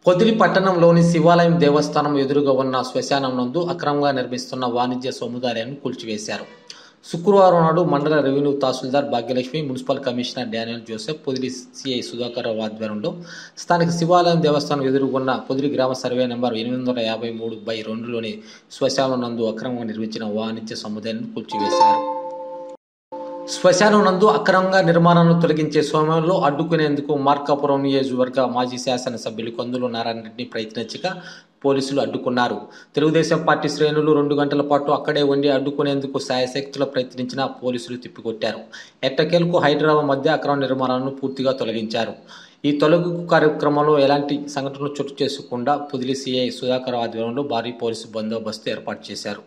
పొదిలి పట్టణంలోని శివాలయం దేవస్థానం ఎదురుగా ఉన్న శ్మశానం నందు అక్రమంగా నిర్మిస్తున్న వాణిజ్య సముదాయాన్ని కూల్చివేశారు శుక్రవారం నాడు మండల రెవెన్యూ తహసీల్దార్ Bhagyalakshmi municipal commissioner Daniel Joseph Podili CI Sudhakar Rao ఆధ్వర్యంలో స్థానిక శివాలయం దేవస్థానం ఎదురుగున్న పొదిలి గ్రామ సర్వే నెంబర్ ఎనిమిది వందల యాభై మూడు బై రెండులోని శ్మశానం నందు అక్రమంగా నిర్మించిన వాణిజ్య సముదాయాన్ని కూల్చివేశారు శ్మశానం నందు అక్రమంగా నిర్మాణాలను తొలగించే సమయంలో అడ్డుకునేందుకు మార్కాపురం నియోజకవర్గ మాజీ శాసనసభ్యులు కందులు నారాయణ రెడ్డి ప్రయత్నించగా పోలీసులు అడ్డుకున్నారు తెలుగుదేశం పార్టీ శ్రేణులు రెండు గంటల పాటు అక్కడే ఉండి అడ్డుకునేందుకు శాయశక్తుల ప్రయత్నించిన పోలీసులు తిప్పికొట్టారు ఎట్టకేలకు హైదరాబాద్ మధ్య అక్రమ నిర్మాణాలను పూర్తిగా తొలగించారు ఈ తొలగింపు కార్యక్రమంలో ఎలాంటి సంఘటనలు చోటు చేసుకోకుండా పుదిలి సిఐ సుధాకర్ ఆధ్వర్యంలో భారీ పోలీసు బందోబస్తు ఏర్పాటు చేశారు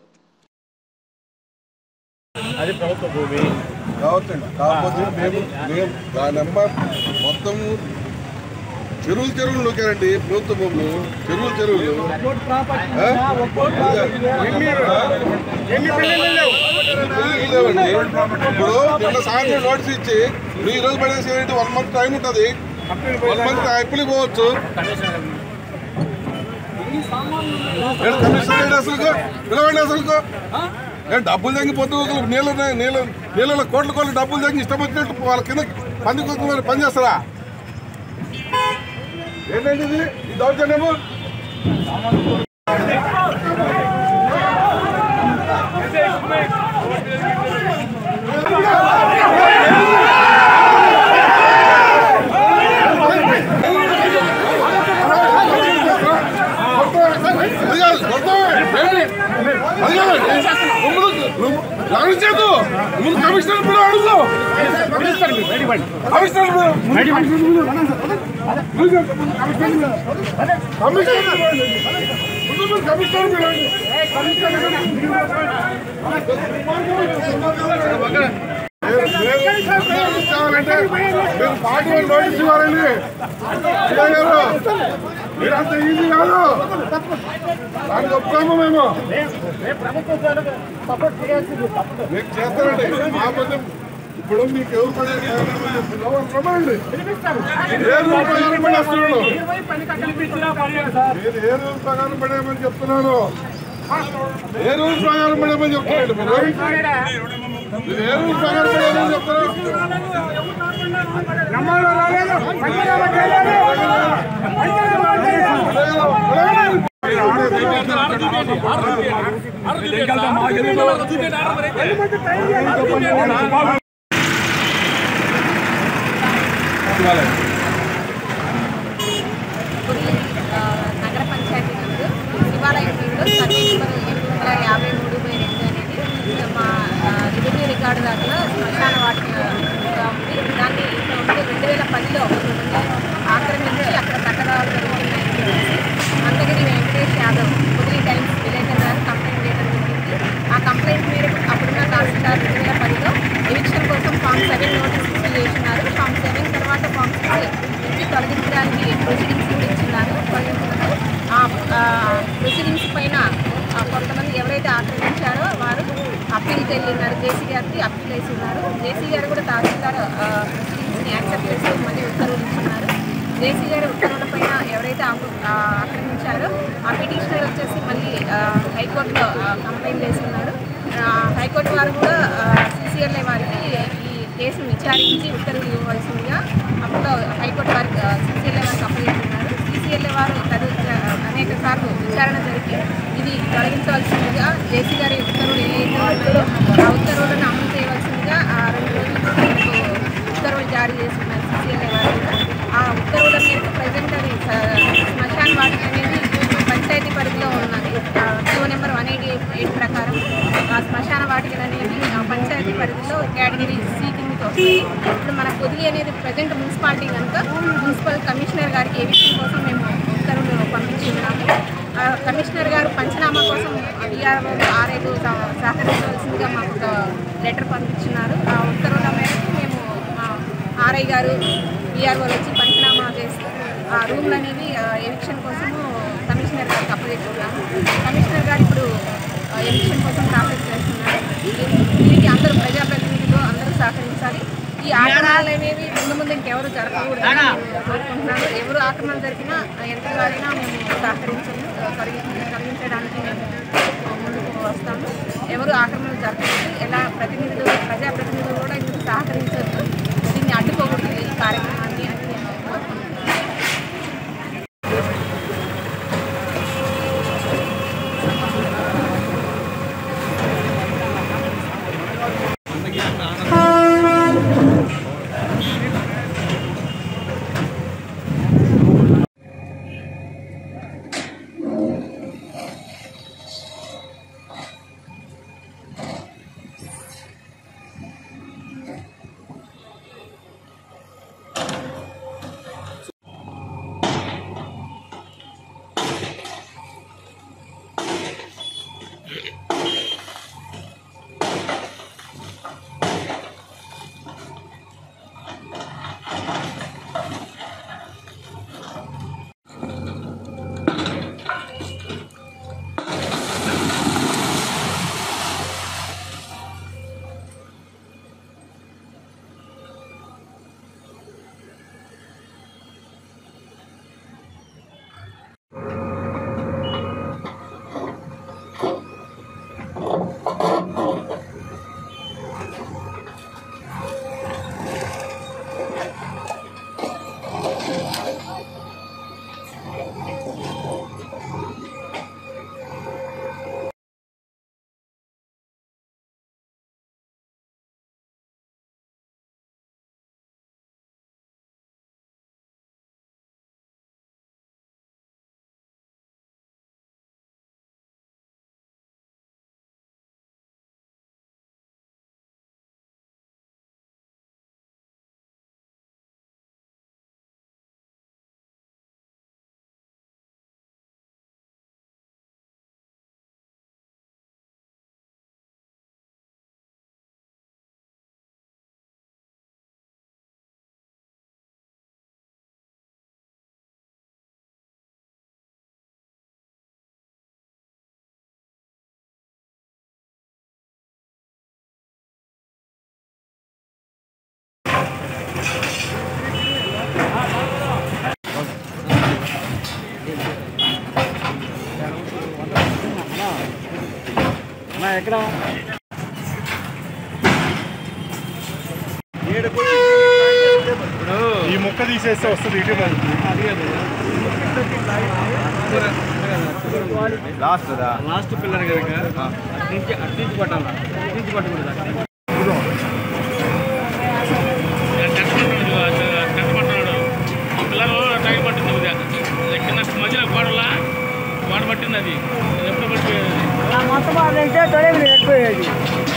అది ప్రభుత్వ భూమి కావచ్చండి కాకపోతే మేము మేము ఆ నెంబర్ మొత్తం చెరువులు చెరువులు నొక్కారండి ప్రభుత్వ భూములు చెరువులు చెరువులు ఆ? ఎన్ని బిల్లులు లేవు చెరువులు లేవండి ఇప్పుడు నిన్న సాయంత్రం నోటీస్ ఇచ్చి ఇప్పుడు ఈ రోజు పడేసి వన్ మంత్ టైం ఉంటుంది వన్ మంత్ అప్పులు పోవచ్చు ఏడు కమిషన్ ఏంటి అసలు పిలవండి అసలు నేను డబ్బులు తగ్గిపోతూ నీళ్ళ నీళ్ళ నీళ్ళలో కోట్ల కోట్ల డబ్బులు తగ్గి ఇష్టం వచ్చినట్టు వాళ్ళ కింద పంది కోసం మరి పని చేస్తారా ఏంటండి ఇది ఈ దౌర్జన్యము అది కాదు, కొడతావే. ఏంటి? అది కాదండి. నువ్వు నువ్వు రాణించద్దు. నువ్వు కమిషనర్ పిలువు అడుగు. కమిషనర్ పిలువు. కమిషనర్ పిలువు. కమిషనర్ పిలువు. కమిషనర్ పిలవండి. ముందు మీరు కమిషనర్ పిలవండి. మీరు- మీరు నోటీస్ కావాలంటే మీరు పార్టీ వాళ్ళు నోటీస్ ఇవ్వాలండి ఇదే గారు మీరంత ఈజీ కాదు దానికి ఒప్పుకోము మేము మీకు చేస్తానండి మా పని ఇప్పుడు మీకు ఎవరు పని రమ్మండి ఏ రూల్ ప్రకారం పడేస్తున్నాను మీరు ఏ రూల్ ప్రకారం పడేయమని చెప్తున్నాను ఏ రూల్ ప్రకారం పడేయమని చెప్తున్నాడు మీరు మీరు ఏ రూల్ ప్రకారం పడేయమని చెప్తున్నారు పురి ఆ, నగర పంచాయతీ నందు శివాలయం వీధిలో సర్వే నెంబర్ ఎనిమిది వందల యాభై మూడు బై రెండు అనేది మా ఆ, రెవెన్యూ రికార్డు దాంట్లో శ్మశాన వాటిగా ఉంది దాన్ని ఇంతకుముందు రెండు వేల పదిలో ఆక్రమించి అక్కడ కట్టడాలు జరుగుతున్నాయని చెప్పేసి మందగిరి వెంకటేష్ యాదవ్ పుదిరి టైమ్స్ విలేకర్ గారు కంప్లైంట్ చేయడం జరిగింది ఆ కంప్లైంట్ మేరకు అప్పుడున్న తహసీల్దార్ రెండు వేల పదిలో ఎవిక్షన్ కోసం ఫామ్ సెవెన్ నోటీస్ ఇష్యూ చేసినారు ఫామ్ సెవెన్ తర్వాత ఫామ్ సిక్స్ నుంచి తొలగించడానికి ప్రొసీడింగ్స్ కూడా ఇచ్చినారు తొలగించడంతో ఆ ప్రొసీడింగ్స్ పైన ఆ, కొంతమంది ఎవరైతే ఆక్రమించారో వారు అప్పీల్కి వెళ్ళినారు జేసీ గారికి అప్పీల్ వేసి ఉన్నారు జేసీ గారు కూడా తహసీల్దార్ ప్రొసీడింగ్స్ని యాక్సెప్ట్ చేసి మళ్ళీ ఉత్తర్వులు ఇచ్చినారు జేసీ గారి ఉత్తర్వుల పైన ఎవరైతే ఆకు- ఆ, ఆక్రమించారో ఆ పిటిషనర్ వచ్చేసి మళ్ళీ ఆ, హైకోర్టులో ఆ, కంప్లైంట్ చేసి ఉన్నారు ఆ, హైకోర్టు వారు కూడా సీసీఎల్ఐ వారికి ఈ కేసును విచారించి ఉత్తర్వులు ఇవ్వవలసిందిగా అప్పుడు హైకోర్టు వారికి సీసీఎల్ఐ వారికి అప్పగిస్తున్నారు సీసీఎల్ఐ వారు తదు అనేక సార్లు విచారణ జరిపి ఇది తొలగించవలసిందిగా జేసీ గారి ఉత్తర్వులు ఏవైతే ఉన్నాయో ఆ ఉత్తర్వులను అమలు చేయవలసిందిగా ఆ రెండు రోజుల క్రితం మనకు ఉత్తర్వులు జారీ చేస్తున్నారు సీసీఎల్ఐ వారు కూడా. ఆ ఉత్తర్వుల మేరకు ప్రజెంట్ అది స- శ్మశాన్ వాటిక అనేది పంచాయతీ పరిధిలో ఉన్నది GO number one eighty eight ప్రకారం ఆ శ్మశాన వాటికలు అనేది ఆ పంచాయతీ పరిధిలో కేటగిరీ సి కిందకి వస్తాయి ఇప్పుడు మన పొదిలి అనేది ప్రజెంట్ మున్సిపాలిటీ కనుక మున్సిపల్ కమిషనర్ గారికి ఏ విషయం కోసం మేము ఉత్తర్వులు పంపించి ఉన్నాము ఆ కమిషనర్ గారు పంచనామా కోసం విఆర్ఓ ఆర్ఐలు సహకరించవలసిందిగా మాకు ఒక లెటర్ పంపించినారు ఆ ఉత్తర్వుల మేరకు మేము మా ఆర్ఐ గారు విఆర్ఓలు వచ్చి పంచనామా చేసి ఆ రూమ్లు అనేవి ఎవిక్షన్ కోసము కమిషనర్ గారికి అప్పగించుకున్నాము కమిషనర్ గారు ఇప్పుడు ఎవిక్షన్ కోసం ప్రాసెస్ చేస్తున్నారు దీనికి అందరూ ప్రజాప్రతినిధులు అందరూ సహకరించాలి ఈ ఆక్రమణలు అనేవి ముందు ముందు ఇంకెవరు జరగకూడదని నేను కోరుకుంటున్నాను ఎవరు ఆక్రమణ జరిగినా ఎంత గారైనా మేము సహకరించము కలిగి కలిగించడానికి మేము ముందుకు వస్తాము ఎవరు ఆక్రమణ జరగకూడదు ఎలా ప్రతినిధులు ప్రజాప్రతినిధులు కూడా ఇందుకు సహకరించవచ్చు దీన్ని అడ్డుకోకూడదు ఈ కార్యక్రమాన్ని అని నేను కోరుకుంటున్నాను ఈ ముక్క తీసేస్తే వస్తుంది ఇటు లాస్ట్ దా లాస్ట్ పిల్లర్ కనుక నుంచి అట్నుంచి పట్టాలి అట్నుంచి పట్టకూడదు పిల్లలు టైం పట్టింది కొద్దిగా కింద మధ్యలో గోడలా గోడ పట్టింది అది అది ఎప్పుడు పట్టిపోయేది మొత్తం అదంటే తొలగి వెళ్ళిపోయేది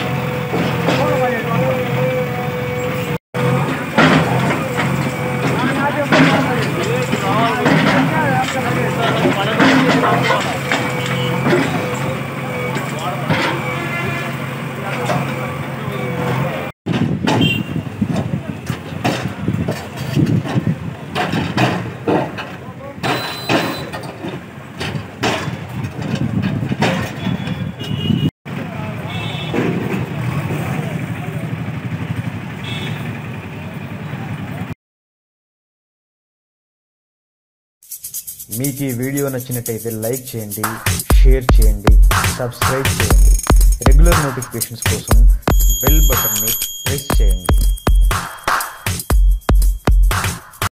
మీకు ఈ వీడియో నచ్చినట్టయితే లైక్ చేయండి షేర్ చేయండి సబ్స్క్రైబ్ చేయండి రెగ్యులర్ నోటిఫికేషన్స్ కోసం బెల్ బటన్ని